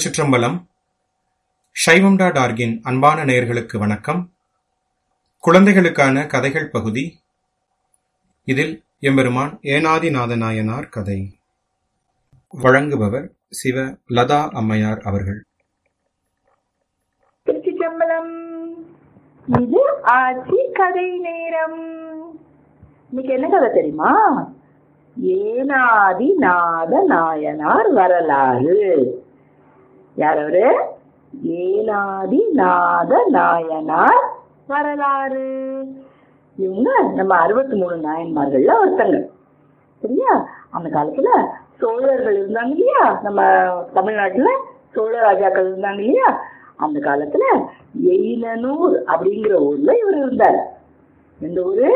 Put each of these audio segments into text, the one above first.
திருச்சிற்றம்பலம் சைவம் டாட் ஆர்கின் அன்பான நேயர்களுக்கு வணக்கம் குழந்தைகளுக்கான கதைகள் பகுதி இதில் எம்பெருமான் ஏனாதிநாத நாயனார் கதை வழங்குபவர் சிவ லதா அம்மையார் அவர்கள் திருச்சிற்றம்பலம் இது ஆட்சி கதை நேரம் இன்னைக்கு என்ன கதை தெரியுமா ஏனாதி நாத நாயனார் வரலாறு யார் அவரு ஏனாதி நாத நாயனார் வரலாறு இவங்க நம்ம அறுபத்தி மூணு நாயன்மார்கள்ல ஒருத்தங்க சரியா அந்த காலத்துல சோழர்கள் இருந்தாங்க இல்லையா நம்ம தமிழ்நாட்டுல சோழ ராஜாக்கள் இருந்தாங்க இல்லையா அந்த காலத்துல எயினனூர் அப்படிங்கிற ஊர்ல இவர் இருந்தார் எந்த ஊரு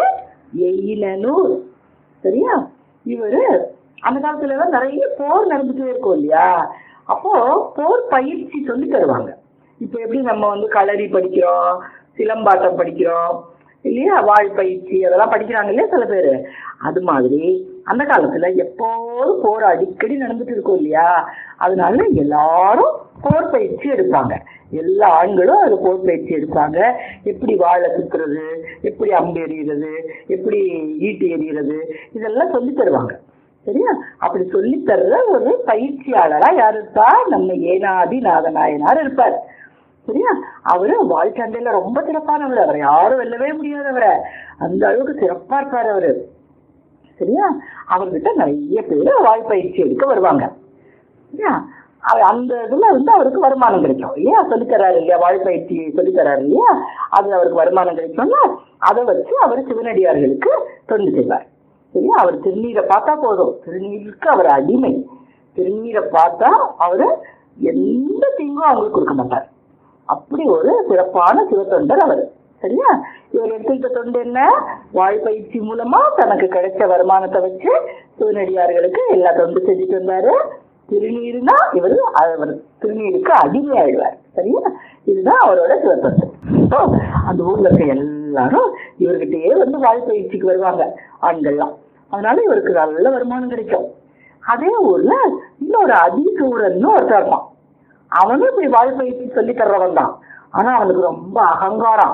எயினனூர் சரியா இவரு அந்த காலத்துல எல்லாம் நிறைய போர் நடந்துட்டே இருக்கும் இல்லையா அப்போ போர் பயிற்சி சொல்லி தருவாங்க இப்ப எப்படி நம்ம வந்து களரி படிக்கிறோம் சிலம்பாட்டம் படிக்கிறோம் இல்லையா வாழ் பயிற்சி அதெல்லாம் படிக்கிறாங்க இல்லையா சில பேர் அது மாதிரி அந்த காலத்துல எப்போதும் போர் அடிக்கடி நடந்துட்டு இருக்கும் இல்லையா அதனால எல்லாரும் போர் பயிற்சி எடுப்பாங்க எல்லா ஆண்களும் அதுல போர் பயிற்சி எடுப்பாங்க எப்படி வாழை சுத்துறது எப்படி அம்பு எறிகிறது எப்படி ஈட்டு எறிகிறது இதெல்லாம் சொல்லி தருவாங்க சரியா அப்படி சொல்லி தர்ற ஒரு பயிற்சியாளரா யார் இருப்பா நம்ம ஏனாதி நாதநாயனார் இருப்பார் சரியா அவரு வாழ்ச்சண்டையில ரொம்ப சிறப்பானவர் அவரை யாரும் வெல்லவே முடியாதவரை அந்த அளவுக்கு சிறப்பா இருப்பார் அவரு சரியா அவர்கிட்ட நிறைய பேர் வாய்ப்பயிற்சி எடுக்க வருவாங்க சரியா அவ- அந்த இதுல வந்து அவருக்கு வருமானம் கிடைக்கும் இல்லையா சொல்லித்தராரு இல்லையா வாழ்ப்பயிற்சி சொல்லித்தராரு இல்லையா அது அவருக்கு வருமானம் கிடைக்கும்னா அதை வச்சு அவர் சிவனடியார்களுக்கு தொண்டு செய்வார் சரியா அவர் திருநீரை பார்த்தா போதும் திருநீருக்கு அவர் அடிமை திருநீரை பார்த்தா அவரு எந்த தீங்கும் அவங்களுக்கு கொடுக்க மாட்டார் அப்படி ஒரு சிறப்பான சிவத்தொண்டர் அவர் சரியா இவர் எடுத்துக்கிட்ட தொண்டு என்ன வாழ்பயிற்சி மூலமா தனக்கு கிடைச்ச வருமானத்தை வச்சு சிவனடியார்களுக்கு எல்லா தொண்டு செஞ்சுட்டு வந்தாரு திருநீருனா இவர் அவர் திருநீருக்கு அடிமை ஆயிடுவார் சரியா இதுதான் அவரோட சிவத்தொண்டு இப்போ அந்த ஊர்ல இருக்க எல்லாரும் இவர்கிட்டயே வந்து வாழ்பயிற்சிக்கு வருவாங்க ஆண்கள்லாம் அதனால இவருக்கு நல்ல வருமானம் கிடைக்கும் அதே ஊர்ல இன்னொரு அதிசூரன் ஒருத்தர் இருப்பான் அவனும் இப்படி வாழ்பயிற்சி சொல்லி தர்றவன் தான் ஆனா அவனுக்கு ரொம்ப அகங்காரம்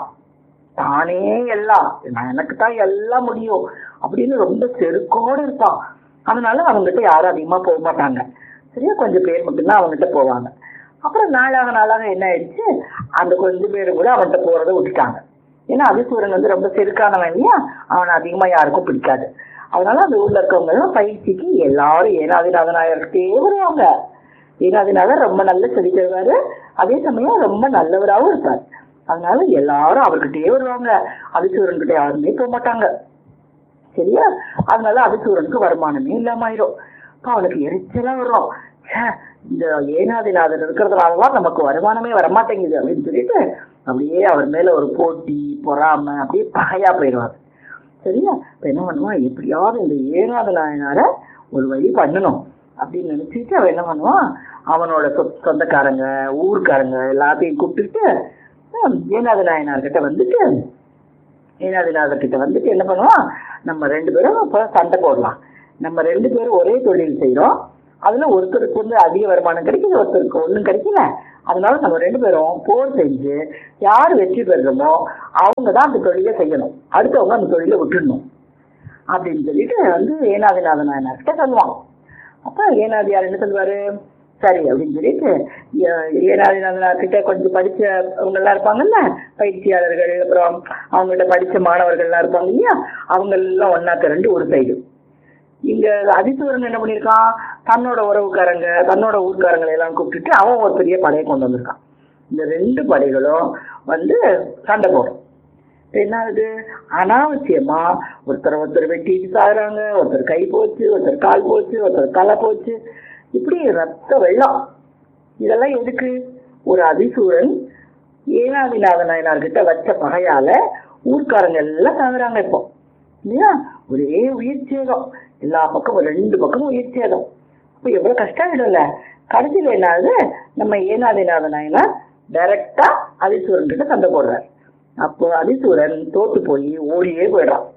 தானே எல்லாம் நான் எனக்கு தான் எல்லாம் முடியும் அப்படின்னு ரொம்ப செருக்கோடு இருப்பான் அதனால அவங்ககிட்ட யாரும் அதிகமா போக மாட்டாங்க சரியா கொஞ்சம் பேர் மட்டும்தான் அவங்ககிட்ட போவாங்க அப்புறம் நாளாக நாளாக என்ன ஆயிடுச்சு அந்த கொஞ்சம் பேர் கூட அவன்கிட்ட போறதை விட்டுட்டாங்க ஏன்னா அதிசூரன் வந்து ரொம்ப செருக்கானவன் இல்லையா அவனை அதிகமா யாருக்கும் பிடிக்காது அதனால அந்த ஊர்ல இருக்கவங்க எல்லாம் பயிற்சிக்கு எல்லாரும் ஏனாதிநாதனாயர்கிட்டே வருவாங்க ஏனாதிநாதர் ரொம்ப நல்ல சொல்லி தருவாரு அதே சமயம் ரொம்ப நல்லவராகவும் இருப்பார் அதனால எல்லாரும் அவர்கிட்டயே வருவாங்க அதிசூரன் கிட்ட யாருமே போக மாட்டாங்க சரியா அதனால அதிசூரனுக்கு வருமானமே இல்லாம ஆயிரும் அப்ப அவனுக்கு எரிச்சலா வரும் ச்சே, இந்த ஏனாதிநாதர் இருக்கிறதுனாலதான் நமக்கு வருமானமே வரமாட்டேங்குது அப்படின்னு சொல்லிட்டு அப்படியே அவர் மேல ஒரு போட்டி பொறாம அப்படியே பகையா போயிடுவார் சரியா இப்ப என்ன பண்ணுவான் எப்படியாவது இந்த ஏனாத நாயனார ஒரு வழி பண்ணணும் அப்படின்னு நினைச்சிட்டு அவன் என்ன பண்ணுவான் அவனோட சொ- சொந்தக்காரங்க ஊர்க்காரங்க எல்லாத்தையும் கூப்பிட்டுட்டு ஹம், ஏனாத நாயனார் கிட்ட வந்துட்டு ஏனாதிநாதர் கிட்ட வந்துட்டு என்ன பண்ணுவான் நம்ம ரெண்டு பேரும் இப்போ சண்டை போடலாம் நம்ம ரெண்டு பேரும் ஒரே தொழில் செய்றோம் அதுல ஒருத்தருக்கு வந்து அதிக வருமானம் கிடைக்குது ஒருத்தருக்கு ஒண்ணும் கிடைக்கல அதனால நம்ம ரெண்டு பேரும் போர் செஞ்சு யார் வெற்றி பெறுறோமோ அவங்க தான் அந்த தொழிலை செய்யணும் அடுத்தவங்க அந்த தொழிலை விட்டுடணும் அப்படின்னு சொல்லிட்டு வந்து ஏனாதிநாத நாயனார்கிட்ட சொல்லுவான் அப்ப ஏனாதியார் என்ன சொல்லுவாரு சரி அப்படின்னு சொல்லிட்டு ஏ- ஏனாதிநாதனார் கிட்ட கொஞ்சம் படிச்சவங்க எல்லாம் இருப்பாங்கல்ல பயிற்சியாளர்கள் அப்புறம் அவங்ககிட்ட படிச்ச மாணவர்கள்லாம் இருப்பாங்க இல்லையா அவங்க எல்லாம் ஒன்னா திரண்டு ஒரு சைடு இங்க அதிசூரன் என்ன பண்ணிருக்கான் தன்னோட உறவுக்காரங்க தன்னோட ஊர்க்காரங்களை எல்லாம் கூப்பிட்டுட்டு அவன் ஒரு பெரிய படையை கொண்டு வந்திருக்கான் இந்த ரெண்டு படைகளும் வந்து சண்டை போடும் இப்ப என்ன ஆகுது அனாவசியமா ஒருத்தர் ஒருத்தர் வெட்டிட்டு சாகுறாங்க ஒருத்தர் கை போச்சு ஒருத்தர் கால் போச்சு ஒருத்தர் தலை போச்சு இப்படி ரத்த வெள்ளம் இதெல்லாம் எதுக்கு ஒரு அதிசூரன் ஏனாதிநாத நாயனார்கிட்ட வச்ச பகையால ஊர்க்காரங்க எல்லாம் சாகுறாங்க இப்போ இல்லையா ஒரே உயிர் சேதம் எல்லா பக்கமும் ரெண்டு பக்கமும் உயிர் சேதம் அப்ப எவ்வளவு கஷ்டம் ஆயிடும்ல கடைசியில என்ன ஆகுது நம்ம ஏனாதிநாத நாயனார் டைரக்டா அதிசூரன் கிட்ட சண்டை போடுறார் அப்போ அதிசூரன் தோத்து போய் ஓடியே போயிடுறான்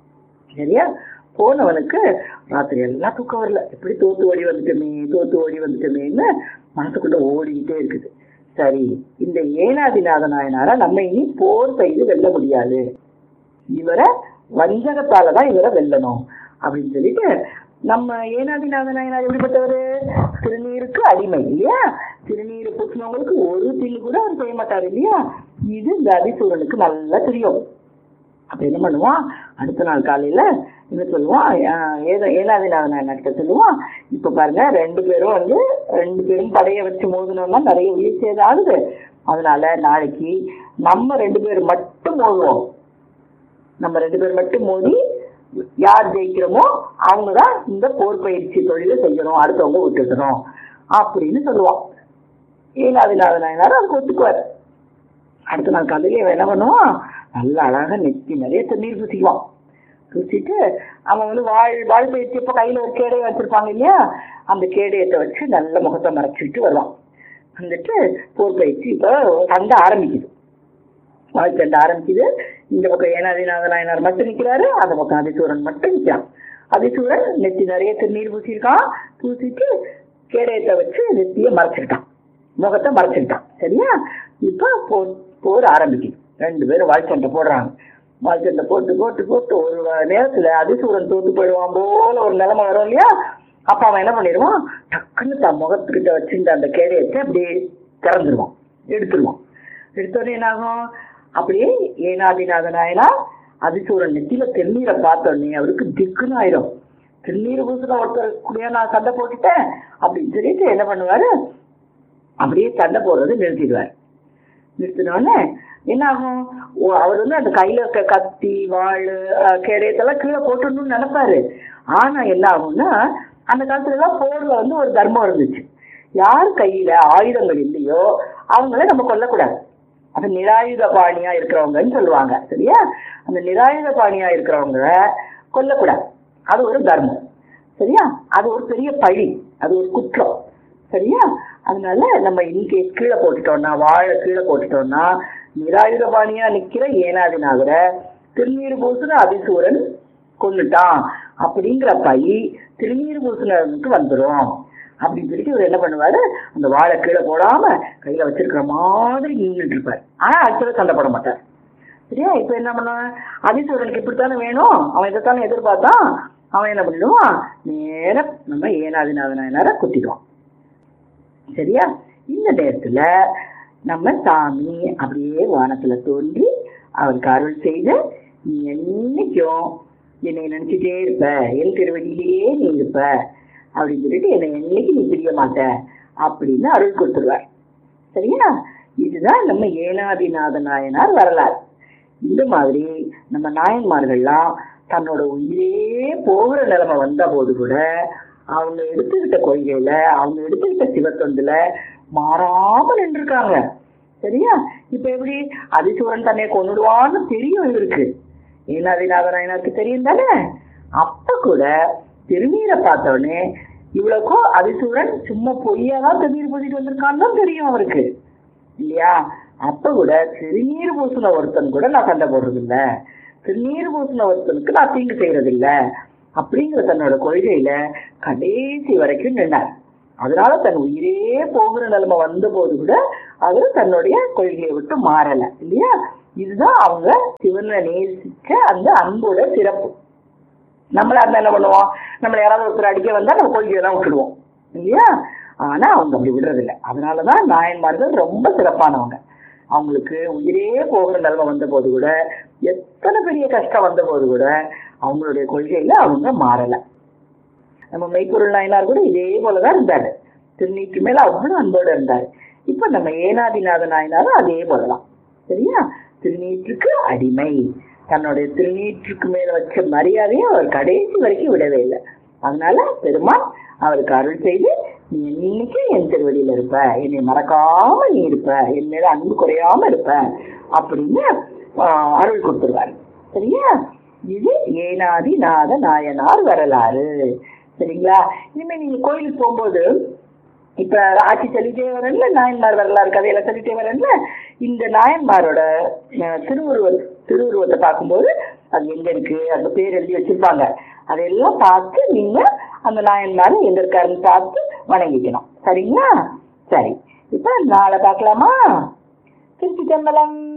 சரியா போனவனுக்கு ராத்திரி எல்லாம் தூக்கம் வரல எப்படி தோத்து ஓடி வந்துட்டோமே தோத்து ஓடி வந்துட்டோமேன்னு மனசுக்குள்ள ஓடிக்கிட்டே இருக்குது சரி இந்த ஏனாதிநாத நாயனார நம்ம இனி போர் செய்து வெல்ல முடியாது இவரை வஞ்சகத்தால தான் இவரை வெல்லணும் அப்படின்னு சொல்லிட்டு நம்ம ஏனாதிநாத நாயனார் எப்படிப்பட்டவர் திருநீருக்கு அடிமை இல்லையா திருநீர் பூசினவங்களுக்கு ஒரு தில்லு கூட அவர் செய்ய மாட்டார் இல்லையா இது இந்த அதிசூரனுக்கு நல்லா தெரியும் அப்ப என்ன பண்ணுவான் அடுத்த நாள் காலையில என்ன சொல்லுவான் ஆஹ் ஏத ஏனாதிநாத நாயனார்கிட்ட சொல்லுவான் இப்ப பாருங்க ரெண்டு பேரும் வந்து ரெண்டு பேரும் படைய வச்சு மோதினோம்னா நிறைய உயிர் சேதம் ஆகுது அதனால நாளைக்கு நம்ம ரெண்டு பேர் மட்டும் மோதுவோம் நம்ம ரெண்டு பேர் மட்டும் மோதி யார் ஜெயிக்கிறோமோ அவங்க தான் இந்த போர் பயிற்சி தொழிலை செய்யணும் அடுத்தவங்க விட்டுக்கணும் அப்படின்னு சொல்லுவான் ஏனாதிநாத நாயனார் அதுக்கு ஒத்துக்குவார் அடுத்த நாள் காலையில இவன் என்ன பண்ணுவான் நல்ல அழகா நெத்தி நிறைய தண்ணீர் பூசிக்குவான் பூசிட்டு அவன் வந்து வாழ் வாழ் பயிற்சி இப்போ கையில ஒரு கேடயம் வச்சிருப்பாங்க இல்லையா அந்த கேடயத்தை வச்சு நல்ல முகத்தை மறைச்சிட்டு வருவான் வந்துட்டு போர் பயிற்சி இப்போ சண்டை ஆரம்பிக்குது வாழ் சண்டை ஆரம்பிக்குது இந்த பக்கம் ஏனாதிநாத நாயனார் மட்டும் நிக்கிறாரு அந்த பக்கம் அதிசூரன் மட்டும் நிக்கிறான் அதிசூரன் நெத்தி நிறைய தண்ணீர் பூசியிருக்கான் பூசிட்டு கேடயத்தை வச்சு நெத்தியை மறைச்சிருக்கான் முகத்தை மறைச்சிருக்கான் சரியா இப்போ போர் போர் ஆரம்பிக்குது ரெண்டு பேரும் வாழ்ச்சண்டை போடுறாங்க வாழ்ச்சண்டை போட்டு போட்டு போட்டு ஒரு நேரத்துல அதிசூரன் தோத்து போயிடுவான் போல ஒரு நிலைமை வரும் இல்லையா அப்ப அவன் என்ன பண்ணிடுவான் டக்குன்னு தன் முகத்துக்கிட்ட வச்சிருந்த அந்த கேடயத்தை அப்படியே திறந்துருவான் எடுத்துருவான் எடுத்தோடனே என்ன ஆகும் அப்படியே ஏனாதிநாத நாயனா அதிசூரன் நெத்தியில தென்னீரை பார்த்தோடனே அவருக்கு திக்குன்னு ஆயிரும் திருநீர் பூசுல ஒருத்தர் கூடயா நான் சண்டை போட்டுட்டேன் அப்படின்னு சொல்லிட்டு என்ன பண்ணுவாரு அப்படியே சண்டை போடுறது நிறுத்திடுவார் நிறுத்தினோடனே என்ன ஆகும் ஓ, அவர் வந்து அந்த கையில இருக்க கத்தி வாள் அஹ், கேடயத்தெல்லாம் கீழே போட்டுடணும்னு நினைப்பாரு ஆனா என்ன ஆகும்னா அந்த காலத்துல எல்லாம் போர்ல வந்து ஒரு தர்மம் இருந்துச்சு யார் கையில ஆயுதங்கள் இல்லையோ அவங்கள நம்ம கொல்லக்கூடாது அது நிராயுத பாணியா இருக்கிறவங்கன்னு சொல்லுவாங்க சரியா அந்த நிராயுத பாணியா இருக்கிறவங்கள கொல்லக்கூடாது அது ஒரு தர்மம் சரியா அது ஒரு பெரிய பழி அது ஒரு குற்றம் சரியா அதனால நம்ம இன்கேஸ் கீழே போட்டுட்டோம்னா வாழை கீழே போட்டுட்டோம்னா நிராயுத பாணியா நிக்கிற ஏனாதிநாதர திருநீர் பூசுன அதிசூரன் கொன்னுட்டான் அப்படிங்கிற பழி திருநீர் பூசுனருக்கு வந்துரும் அப்படின்னு சொல்லிட்டு இவர் என்ன பண்ணுவாரு அந்த வாழை கீழே போடாம கையில வச்சிருக்கிற மாதிரி நின்றுட்டு இருப்பார் ஆனா ஆக்சுவலா சண்டை போட மாட்டார் சரியா இப்ப என்ன பண்ணுவான் அதிசூரனுக்கு இப்படித்தானே வேணும் அவன் இதைத்தானே எதிர்பார்த்தான் அவன் என்ன பண்ணிடுவான் நேரா நம்ம ஏனாதிநாத நாயனார குத்திடுவான் சரியா இந்த நேரத்துல நம்ம சாமி அப்படியே வானத்துல தோன்றி அவருக்கு அருள் செய்து நீ என்னைக்கும் என்னை நினைச்சிட்டே இருப்ப என் திருவடியிலேயே நீ இருப்ப அப்படின்னு சொல்லிட்டு என்னை என்னைக்கு நீ பிரிய மாட்ட அப்படின்னு அருள் கொடுத்துருவார் சரியா இதுதான் நம்ம ஏனாதிநாத நாயனார் வரலாறு இந்த மாதிரி நம்ம நாயன்மார்கள்லாம் தன்னோட உயிரே போகிற நிலைமை வந்த போது கூட அவங்க எடுத்துக்கிட்ட கொள்கையில அவங்க எடுத்துக்கிட்ட சிவத்தொண்டுல மாறாம நின்றுருக்காங்க சரியா இப்ப எப்படி அதிசூரன் தன்னை கொண்டுடுவான்னு தெரியும் இவருக்கு ஏனாதிநாத நாயனாருக்கு தெரியும் தானே அப்ப கூட திருநீரை பார்த்த உடனே இவ்வளவுக்கும் அதிசூரன் சும்மா பொய்யாதான் திருநீர் பூசிட்டு வந்திருக்கான்னு தான் தெரியும் அவருக்கு இல்லையா அப்ப கூட திருநீர் பூசின ஒருத்தன் கூட நான் சண்டை போடுறது இல்ல திருநீர் பூசின ஒருத்தனுக்கு நான் தீங்கு செய்யறது இல்ல அப்படிங்கிற தன்னோட கொள்கையில கடைசி வரைக்கும் நின்னார் அதனால தன் உயிரே போகிற நிலைமை வந்த போது கூட அவர் தன்னுடைய கொள்கையை விட்டு மாறல இல்லையா இதுதான் அவங்க சிவனை நேசிக்க அந்த அன்போட சிறப்பு நம்மளா இருந்தா என்ன பண்ணுவோம் நம்மள யாராவது ஒருத்தர் அடிக்க வந்தா நம்ம கொள்கையை தான் விட்டுடுவோம் இல்லையா ஆனா அவங்க அப்படி விடுறதில்ல அதனாலதான் நாயன்மார்கள் ரொம்ப சிறப்பானவங்க அவங்களுக்கு உயிரே போகிற நிலைமை வந்த போது கூட எத்தனை பெரிய கஷ்டம் வந்த போது கூட அவங்களுடைய கொள்கையில அவங்க மாறல நம்ம மெய்ப்பொருள் நாயனார் கூட இதே போலதான் இருந்தாரு திருநீற்று மேல அவ்வளவு அன்போடு இருந்தாரு இப்ப நம்ம ஏனாதிநாத நாயனாரும் அதே போலதான் சரியா திருநீற்றுக்கு அடிமை தன்னுடைய திருநீற்றுக்கு மேல வச்ச மரியாதையை அவர் கடைசி வரைக்கும் விடவே இல்லை அதனால பெருமாள் அவருக்கு அருள் செய்து நீ என்னைக்கு என் திருவடியில இருப்ப என்னை மறக்காம நீ இருப்ப என் மேல அன்பு குறையாம இருப்ப அப்படின்னு ஆஹ், அருள் கொடுத்துருவாரு சரியா இது ஏனாதி நாத நாயனார் வரலாறு சரிங்களா இனிமே நீங்க கோயிலுக்கு போகும்போது இப்ப ஆட்சி சொல்லிட்டே வரேன்ல நாயன்மார் வரலாறு கதையில சொல்லிட்டே வரேன்ல இந்த நாயன்மாரோட அஹ், திருவுருவ திருவுருவத்தை பார்க்கும்போது அது எங்க இருக்கு அந்த பேர் எழுதி வச்சிருப்பாங்க அதையெல்லாம் பார்த்து நீங்க அந்த நாயன்மாரை எங்க இருக்காருன்னு பார்த்து வணங்கிக்கணும் சரிங்களா சரி இப்ப நாளை பார்க்கலாமா திருச்சி தம்பலம்